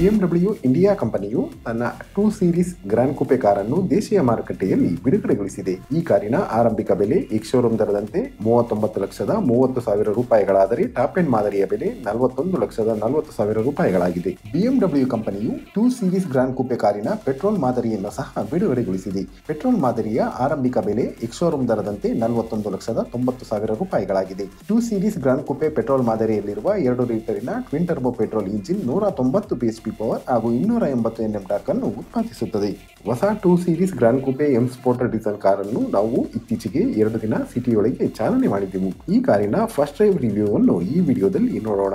BMW India ಕಂಪನಿಯು ತನ್ನ two series grand ಕೂಪೆ ಕಾರನ್ನು ದೇಶೀಯ ಮಾರುಕಟ್ಟೆಯಲ್ಲಿ ಬಿಡುಗಡೆಗೊಳಿಸಿದೆ ಈ ಕಾರಿನ ಆರಂಭಿಕ ಬೆಲೆ ಎಕ್ಸ್ ಶೋರೂಮ್ ದರದಂತೆ ಮೂವತ್ತೊಂಬತ್ತು ಲಕ್ಷದ ಮೂವತ್ತು ಸಾವಿರ ರೂಪಾಯಿಗಳಾದರೆ ಟಾಪ್ ಎಂಡ್ ಮಾದರಿಯ ಬೆಲೆ ನಲವತ್ತೊಂದು ಲಕ್ಷದ ನಲವತ್ತು ಸಾವಿರ ರೂಪಾಯಿಗಳಾಗಿದೆ ಬಿಎಂಡಬ್ಲ್ಯೂ ಕಂಪನಿಯು ಟೂ ಸೀರೀಸ್ ಗ್ರ್ಯಾಂಡ್ ಕೂಪೆ ಕಾರಿನ ಪೆಟ್ರೋಲ್ ಮಾದರಿಯನ್ನು ಸಹ ಬಿಡುಗಡೆಗೊಳಿಸಿದೆ ಪೆಟ್ರೋಲ್ ಮಾದರಿಯ ಆರಂಭಿಕ ಬೆಲೆ ಎಕ್ಸ್ ಶೋರೂಮ್ ದರದಂತೆ ನಲವತ್ತೊಂದು ಲಕ್ಷದ ತೊಂಬತ್ತು ಸಾವಿರ ರೂಪಾಯಿಗಳಾಗಿದೆ two series grand coupe petrol ಮಾದರಿಯಲ್ಲಿರುವ ಎರಡು ಲೀಟರಿನ ಟ್ವಿನ್ ಟರ್ಬೋ ಪೆಟ್ರೋಲ್ ಇಂಜಿನ್ ನೂರ ತೊಂಬತ್ತು ಬಿಎಚ್ಪಿ ಪವರ್ ಹಾಗೂ ಇನ್ನೂರ ಎಂಬತ್ತು ಎನ್ಎಂ ಟಾರ್ಕ್ ಅನ್ನು ಉತ್ಪಾದಿಸುತ್ತದೆ ಹೊಸ two series grand coupe M sport diesel ಕಾರನ್ನು ನಾವು ಇತ್ತೀಚೆಗೆ ಎರಡು ದಿನ ಸಿಟಿಯೊಳಗೆ ಚಾಲನೆ ಮಾಡಿದ್ದೆವು ಈ ಕಾರಿನ ಫಸ್ಟ್ ಡ್ರೈವ್ ರಿವ್ಯೂ ಅನ್ನು ಈ ವಿಡಿಯೋದಲ್ಲಿ ನೋಡೋಣ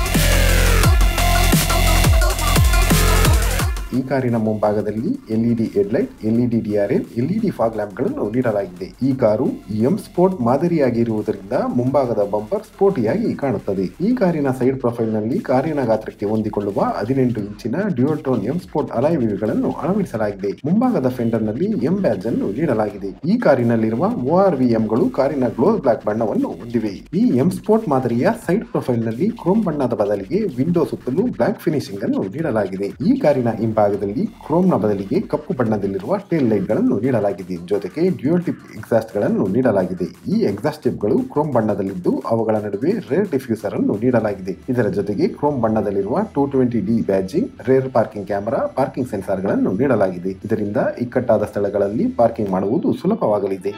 ಈ ಕಾರಿನ ಮುಂಭಾಗದಲ್ಲಿ LED headlight LED DRL LED fog ಲ್ಯಾಂಪ್ಗಳನ್ನು ನೀಡಲಾಗಿದೆ ಈ ಕಾರು ಎಂ ಸ್ಪೋರ್ಟ್ ಮಾದರಿಯಾಗಿರುವುದರಿಂದ ಮುಂಭಾಗದ ಬಂಪರ್ ಸ್ಪೋರ್ಟಿಯಾಗಿ ಕಾಣುತ್ತದೆ ಈ ಕಾರಿನ ಸೈಡ್ ಪ್ರೊಫೈಲ್ ನಲ್ಲಿ ಕಾರಿನ ಗಾತ್ರಕ್ಕೆ ಹೊಂದಿಕೊಳ್ಳುವ ಹದಿನೆಂಟು ಇಂಚಿನ dual tone M sport alloy ಗಳನ್ನು ಅಳವಡಿಸಲಾಗಿದೆ ಮುಂಭಾಗದ ಫೆಂಡರ್ ನಲ್ಲಿ ಎಂ ಬ್ಯಾಜ್ ಅನ್ನು ನೀಡಲಾಗಿದೆ ಈ ಕಾರಿನಲ್ಲಿರುವ ಓಆರ್ ವಿ ಎಂಗಳು ಕಾರಿನ ಗ್ಲೋಸ್ ಬ್ಲಾಕ್ ಬಣ್ಣವನ್ನು ಹೊಂದಿವೆ ಈ ಎಂ ಸ್ಪೋರ್ಟ್ ಮಾದರಿಯ ಸೈಡ್ ಪ್ರೊಫೈಲ್ ನಲ್ಲಿ ಕ್ರೋಮ್ ಬಣ್ಣದ ಬದಲಿಗೆ ವಿಂಡೋ ಸುತ್ತಲೂ ಬ್ಲಾಕ್ ಫಿನಿಶಿಂಗ್ ಅನ್ನು ನೀಡಲಾಗಿದೆ ಈ ಕಾರಿನ ಹಿಂಭಾಗದಲ್ಲಿ ಕ್ರೋಮ್ ನ ಬದಲಿಗೆ ಕಪ್ಪು ಬಣ್ಣದಲ್ಲಿರುವ ಟೇಲ್ ಲೈಟ್ ಗಳನ್ನು ನೀಡಲಾಗಿದೆ ಜೊತೆಗೆ ಡ್ಯೂಯಲ್ ಟಿಪ್ ಎಕ್ಸಾಸ್ಟ್ ಗಳನ್ನು ನೀಡಲಾಗಿದೆ ಈ ಎಕ್ಸಾಸ್ಟ್ ಟಿಪ್ ಗಳು ಕ್ರೋಮ್ ಬಣ್ಣದಲ್ಲಿದ್ದು ಅವುಗಳ ನಡುವೆ ರೇರ್ ಡಿಫ್ಯೂಸರ್ ಅನ್ನು ನೀಡಲಾಗಿದೆ ಇದರ ಜೊತೆಗೆ ಕ್ರೋಮ್ ಬಣ್ಣದಲ್ಲಿರುವ two twenty D badging rear parking camera parking sensor ಗಳನ್ನು ನೀಡಲಾಗಿದೆ ಇದರಿಂದ ಇಕ್ಕಟ್ಟಾದ ಸ್ಥಳಗಳಲ್ಲಿ ಪಾರ್ಕಿಂಗ್ ಮಾಡುವುದು ಸುಲಭವಾಗಲಿದೆ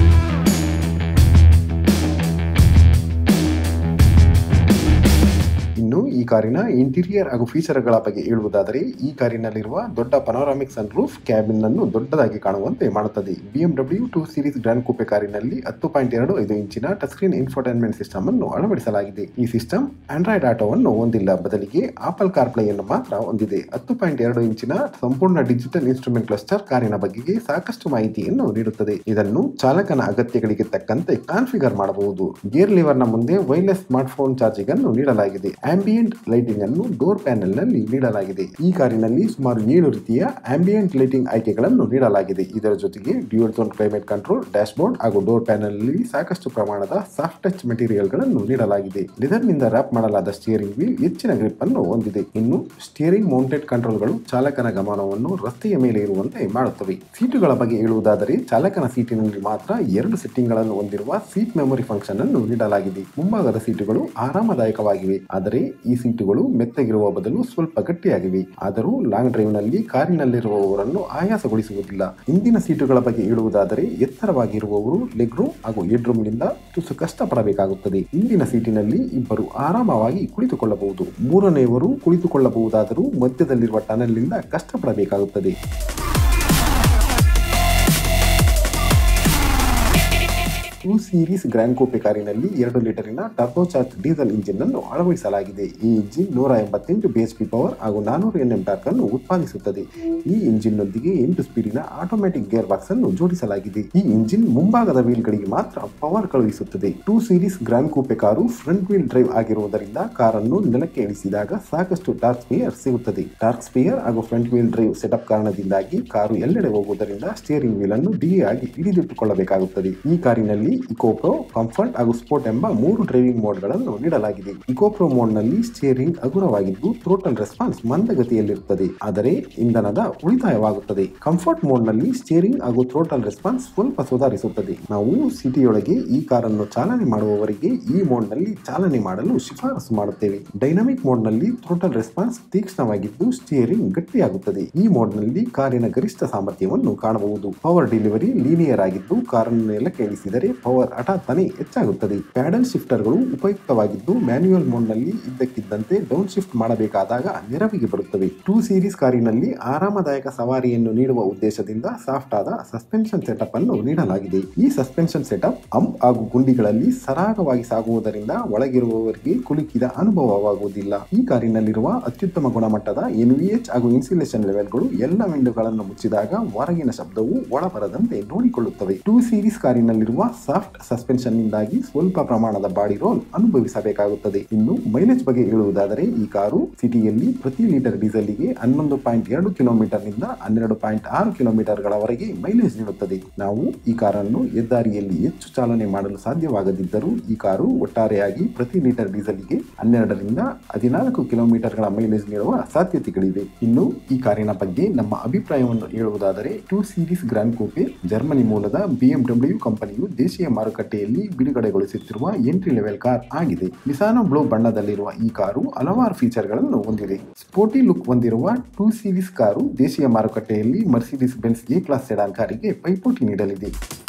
ಇನ್ನು ಈ ಕಾರಿನ ಇಂಟೀರಿಯರ್ ಹಾಗೂ ಫೀಚರ್ಗಳ ಬಗ್ಗೆ ಹೇಳುವುದಾದರೆ ಈ ಕಾರಿನಲ್ಲಿರುವ ದೊಡ್ಡ ಪನೋರಾಮಿಕ್ ಸನ್ ರೂಫ್ ಕ್ಯಾಬಿನ್ ಅನ್ನು ದೊಡ್ಡದಾಗಿ ಕಾಣುವಂತೆ ಮಾಡುತ್ತದೆ BMW two series grand coupe ಕಾರಿನಲ್ಲಿ ಹತ್ತು ಪಾಯಿಂಟ್ ಎರಡು ಐದು ಇಂಚಿನ ಟಚ್ ಸ್ಕ್ರೀನ್ ಇನ್ಫೋಟೈನ್ಮೆಂಟ್ ಸಿಸ್ಟಮ್ ಅನ್ನು ಅಳವಡಿಸಲಾಗಿದೆ ಈ ಸಿಸ್ಟಮ್ ಆಂಡ್ರಾಯ್ಡ್ ಆಟೋವನ್ನು ಹೊಂದಿಲ್ಲ ಬದಲಿಗೆ ಆಪಲ್ ಕಾರ್ಪ್ಲೈಯನ್ನು ಮಾತ್ರ ಹೊಂದಿದೆ ಹತ್ತು ಪಾಯಿಂಟ್ ಎರಡು ಇಂಚಿನ ಸಂಪೂರ್ಣ ಡಿಜಿಟಲ್ ಇನ್ಸ್ಟ್ರೂಮೆಂಟ್ ಕ್ಲಸ್ಟರ್ ಕಾರಿನ ಬಗೆಗೆ ಸಾಕಷ್ಟು ಮಾಹಿತಿಯನ್ನು ನೀಡುತ್ತದೆ ಇದನ್ನು ಚಾಲಕನ ಅಗತ್ಯಗಳಿಗೆ ತಕ್ಕಂತೆ ಕಾನ್ಫಿಗರ್ ಮಾಡಬಹುದು ಗೇರ್ ಲಿವರ್ನ ಮುಂದೆ ವೈರ್ಲೆಸ್ ಸ್ಮಾರ್ಟ್ ಫೋನ್ ಚಾರ್ಜಿಂಗ್ ಅನ್ನು ನೀಡಲಾಗಿದೆ ಆಂಬಿಯೆಂಟ್ ಲೈಟಿಂಗ್ ಅನ್ನು ಡೋರ್ ಪ್ಯಾನೆಲ್ ನಲ್ಲಿ ನೀಡಲಾಗಿದೆ ಈ ಕಾರಿನಲ್ಲಿ ಸುಮಾರು ಏಳು ರೀತಿಯ ಆಂಬಿಯೆಂಟ್ ಲೈಟಿಂಗ್ ಆಯ್ಕೆಗಳನ್ನು ನೀಡಲಾಗಿದೆ ಇದರ ಜೊತೆಗೆ dual zone climate control dashboard ಹಾಗೂ ಡೋರ್ ಪ್ಯಾನೆಲ್ ನಲ್ಲಿ ಸಾಕಷ್ಟು ಪ್ರಮಾಣದ ಸಾಫ್ಟ್ ಟಚ್ ಮೆಟೀರಿಯಲ್ ಗಳನ್ನು ನೀಡಲಾಗಿದೆ ಲೆದರ್ ನಿಂದ ರ್ಯಾಪ್ ಮಾಡಲಾದ ಸ್ಟಿಯರಿಂಗ್ ವೀಲ್ ಹೆಚ್ಚಿನ ಗ್ರಿಪ್ ಅನ್ನು ಹೊಂದಿದೆ ಇನ್ನು ಸ್ಟಿಯರಿಂಗ್ ಮೌಂಟೆಡ್ ಕಂಟ್ರೋಲ್ಗಳು ಚಾಲಕನ ಗಮನವನ್ನು ರಸ್ತೆಯ ಮೇಲೆ ಇರುವಂತೆ ಮಾಡುತ್ತವೆ ಸೀಟುಗಳ ಬಗ್ಗೆ ಹೇಳುವುದಾದರೆ ಚಾಲಕನ ಸೀಟಿನಲ್ಲಿ ಮಾತ್ರ ಎರಡು ಸೆಟ್ಟಿಂಗ್ ಗಳನ್ನು ಹೊಂದಿರುವ ಸೀಟ್ ಮೆಮೊರಿ ಫಂಕ್ಷನ್ ಅನ್ನು ನೀಡಲಾಗಿದೆ ಮುಂಭಾಗದ ಸೀಟುಗಳು ಆರಾಮದಾಯಕವಾಗಿವೆ ಆದರೆ ಈ ಸೀಟುಗಳು ಮೆತ್ತಗಿರುವ ಬದಲು ಸ್ವಲ್ಪ ಗಟ್ಟಿಯಾಗಿವೆ ಆದರೂ ಲಾಂಗ್ ಡ್ರೈವ್ ನಲ್ಲಿ ಕಾರಿನಲ್ಲಿರುವವರನ್ನು ಆಯಾಸಗೊಳಿಸುವುದಿಲ್ಲ ಹಿಂದಿನ ಸೀಟುಗಳ ಬಗ್ಗೆ ಹೇಳುವುದಾದರೆ ಎತ್ತರವಾಗಿರುವವರು ಲೆಗ್ ರೂಮ್ ಹಾಗೂ ಹೆಡ್ ರೂಮ್ ನಿಂದ ತುಸು ಕಷ್ಟಪಡಬೇಕಾಗುತ್ತದೆ ಹಿಂದಿನ ಸೀಟಿನಲ್ಲಿ ಇಬ್ಬರು ಆರಾಮವಾಗಿ ಕುಳಿತುಕೊಳ್ಳಬಹುದು ಮೂರನೆಯವರು ಕುಳಿತುಕೊಳ್ಳಬಹುದಾದರೂ ಮಧ್ಯದಲ್ಲಿರುವ ಟನಲ್ ನಿಂದ ಕಷ್ಟಪಡಬೇಕಾಗುತ್ತದೆ ಟೂ ಸೀರೀಸ್ ಗ್ರ್ಯಾಂಡ್ ಕೂಪೆ ಕಾರಿನಲ್ಲಿ ಎರಡು ಲೀಟರಿನ ಟರ್ಬೋ ಚಾರ್ಜ್ ಡೀಸೆಲ್ ಇಂಜಿನ್ ಅನ್ನು ಅಳವಡಿಸಲಾಗಿದೆ ಈ ಇಂಜಿನ್ ನೂರ ಎಂಬತ್ತೆಂಟು ಬಿಎಚ್ಪಿ ಪವರ್ ಹಾಗೂ ನಾನೂರು ಎನ್ಎಂ ಟಾರ್ಕ್ ಅನ್ನು ಉತ್ಪಾದಿಸುತ್ತದೆ ಈ ಇಂಜಿನ್ ನೊಂದಿಗೆ ಎಂಟು ಸ್ಪೀಡಿನ ಆಟೋಮ್ಯಾಟಿಕ್ ಗೇರ್ ಬಾಕ್ಸ್ ಅನ್ನು ಜೋಡಿಸಲಾಗಿದೆ ಈ ಇಂಜಿನ್ ಮುಂಭಾಗದ ವೀಲ್ ಗಳಿಗೆ ಮಾತ್ರ ಪವರ್ ಕಳುಹಿಸುತ್ತದೆ two series grand coupe car front wheel drive ಆಗಿರುವುದರಿಂದ ಕಾರನ್ನು ನೆಲಕ್ಕೆ ಇಳಿಸಿದಾಗ ಸಾಕಷ್ಟು ಟಾರ್ಕ್ ಸ್ಪಿಯರ್ ಸಿಗುತ್ತದೆ ಟಾರ್ಕ್ ಸ್ಪಿಯರ್ ಹಾಗೂ ಫ್ರಂಟ್ ವೀಲ್ ಡ್ರೈವ್ ಸೆಟಪ್ ಕಾರಣದಿಂದಾಗಿ ಕಾರು ಎಲ್ಲೆಡೆ ಹೋಗುವುದರಿಂದ ಸ್ಟಿಯರಿಂಗ್ ವೀಲ್ ಅನ್ನು ಡಿ ಆಗಿ ಹಿಡಿದಿಟ್ಟುಕೊಳ್ಳಬೇಕಾಗುತ್ತದೆ ಈ ಕಾರಿನಲ್ಲಿ ಇಕೋಪ್ರೋ ಕಂಫರ್ಟ್ ಹಾಗೂ ಸ್ಪೋರ್ಟ್ ಎಂಬ ಮೂರು ಡ್ರೈವಿಂಗ್ ಮೋಡ್ ಗಳನ್ನು ನೀಡಲಾಗಿದೆ ಇಕೋಪ್ರೋ ಮೋಡ್ ನಲ್ಲಿ ಸ್ಟಿಯರಿಂಗ್ ಹಗುರವಾಗಿದ್ದು ಥ್ರೋಟಲ್ ರೆಸ್ಪಾನ್ಸ್ ಮಂದಗತಿಯಲ್ಲಿರುತ್ತದೆ ಆದರೆ ಇಂಧನದ ಉಳಿತಾಯವಾಗುತ್ತದೆ ಕಂಫರ್ಟ್ ಮೋಡ್ ನಲ್ಲಿ ಸ್ಟಿಯರಿಂಗ್ ಹಾಗೂ ಥ್ರೋಟಲ್ ರೆಸ್ಪಾನ್ಸ್ ಸ್ವಲ್ಪ ಸುಧಾರಿಸುತ್ತದೆ ನಾವು ಸಿಟಿಯೊಳಗೆ ಈ ಕಾರನ್ನು ಚಾಲನೆ ಮಾಡುವವರಿಗೆ ಈ ಮೋಡ್ ನಲ್ಲಿ ಚಾಲನೆ ಮಾಡಲು ಶಿಫಾರಸು ಮಾಡುತ್ತೇವೆ ಡೈನಾಮಿಕ್ ಮೋಡ್ ನಲ್ಲಿ ಥ್ರೋಟಲ್ ರೆಸ್ಪಾನ್ಸ್ ತೀಕ್ಷ್ಣವಾಗಿದ್ದು ಸ್ಟಿಯರಿಂಗ್ ಗಟ್ಟಿಯಾಗುತ್ತದೆ ಈ ಮೋಡ್ ನಲ್ಲಿ ಕಾರಿನ ಗರಿಷ್ಠ ಸಾಮರ್ಥ್ಯವನ್ನು ಕಾಣಬಹುದು ಪವರ್ ಡೆಲಿವರಿ ಲೀನಿಯರ್ ಆಗಿದ್ದು ಕಾರನ್ನು ನೆಲಕ್ಕೆ ಇಳಿಸಿದರೆ ಪವರ್ ಹಠಾತ್ತನೆ ಹೆಚ್ಚಾಗುತ್ತದೆ ಪ್ಯಾಡಲ್ ಶಿಫ್ಟರ್ಗಳು ಉಪಯುಕ್ತವಾಗಿದ್ದು ಮ್ಯಾನ್ಯುಯಲ್ ಮೋಡ್ ನಲ್ಲಿ ಇದ್ದಕ್ಕಿದ್ದಂತೆ ಡೌನ್ ಶಿಫ್ಟ್ ಮಾಡಬೇಕಾದಾಗ ನೆರವಿಗೆ ಬರುತ್ತವೆ ಟೂ ಸೀರೀಸ್ ಕಾರಿನಲ್ಲಿ ಆರಾಮದಾಯಕ ಸವಾರಿಯನ್ನು ನೀಡುವ ಉದ್ದೇಶದಿಂದ ಸಾಫ್ಟ್ ಆದ ಸಸ್ಪೆನ್ಷನ್ ಸೆಟಪ್ ಅನ್ನು ನೀಡಲಾಗಿದೆ ಈ ಸಸ್ಪೆನ್ಷನ್ ಸೆಟಪ್ ಅಂಪ್ ಹಾಗೂ ಗುಂಡಿಗಳಲ್ಲಿ ಸರಾಗವಾಗಿ ಸಾಗುವುದರಿಂದ ಒಳಗಿರುವವರಿಗೆ ಕುಲುಕಿದ ಅನುಭವವಾಗುವುದಿಲ್ಲ ಈ ಕಾರಿನಲ್ಲಿರುವ ಅತ್ಯುತ್ತಮ ಗುಣಮಟ್ಟದ ಎನ್ವಿಎಚ್ ಹಾಗೂ ಇನ್ಸುಲೇಷನ್ ಲೆವೆಲ್ಗಳು ಎಲ್ಲ ವಿಂಡೋಗಳನ್ನು ಮುಚ್ಚಿದಾಗ ಹೊರಗಿನ ಶಬ್ದವು ಒಳಬರದಂತೆ ನೋಡಿಕೊಳ್ಳುತ್ತವೆ ಟೂ ಸೀರೀಸ್ ಕಾರಿನಲ್ಲಿರುವ ಸಾಫ್ಟ್ ಸಸ್ಪೆನ್ಷನ್ನಿಂದಾಗಿ ಸ್ವಲ್ಪ ಪ್ರಮಾಣದ ಬಾಡಿ ರೋಲ್ ಅನುಭವಿಸಬೇಕಾಗುತ್ತದೆ ಇನ್ನು ಮೈಲೇಜ್ ಬಗ್ಗೆ ಹೇಳುವುದಾದರೆ ಈ ಕಾರು ಸಿಟಿಯಲ್ಲಿ ಪ್ರತಿ ಲೀಟರ್ ಡೀಸೆಲ್ಗೆ ಹನ್ನೊಂದು ಪಾಯಿಂಟ್ ಎರಡು ಕಿಲೋಮೀಟರ್ ನಿಂದ ಹನ್ನೆರಡು ಪಾಯಿಂಟ್ ಆರು ಕಿಲೋಮೀಟರ್ ಗಳವರೆಗೆ ಮೈಲೇಜ್ ನೀಡುತ್ತದೆ ನಾವು ಈ ಕಾರನ್ನು ಹೆದ್ದಾರಿಯಲ್ಲಿ ಹೆಚ್ಚು ಚಾಲನೆ ಮಾಡಲು ಸಾಧ್ಯವಾಗದಿದ್ದರೂ ಈ ಕಾರು ಒಟ್ಟಾರೆಯಾಗಿ ಪ್ರತಿ ಲೀಟರ್ ಡೀಸೆಲ್ಗೆ ಹನ್ನೆರಡರಿಂದ ಹದಿನಾಲ್ಕು ಕಿಲೋಮೀಟರ್ಗಳ ಮೈಲೇಜ್ ನೀಡುವ ಸಾಧ್ಯತೆಗಳಿವೆ ಇನ್ನು ಈ ಕಾರಿನ ಬಗ್ಗೆ ನಮ್ಮ ಅಭಿಪ್ರಾಯವನ್ನು ಹೇಳುವುದಾದರೆ two series grand coupe Germany ಮೂಲದ ಬಿಎಂಡಬ್ಲ್ಯೂ ಕಂಪನಿಯು ದೇಶೀಯ ಮಾರುಕಟ್ಟೆಯಲ್ಲಿ ಬಿಡುಗಡೆಗೊಳಿಸುತ್ತಿರುವ ಎಂಟ್ರಿ ಲೆವೆಲ್ ಕಾರ್ ಆಗಿದೆ ಮಿಸಾನೋ ಬ್ಲೂ ಬಣ್ಣದಲ್ಲಿರುವ ಈ ಕಾರು ಹಲವಾರು ಫೀಚರ್ಗಳನ್ನು ಹೊಂದಿದೆ ಸ್ಪೋರ್ಟಿ ಲುಕ್ ಹೊಂದಿರುವ ಟೂ ಸೀರೀಸ್ ಕಾರು ದೇಶೀಯ ಮಾರುಕಟ್ಟೆಯಲ್ಲಿ Mercedes Benz A class sedan ಕಾರಿಗೆ ಪೈಪೋಟಿ ನೀಡಲಿದೆ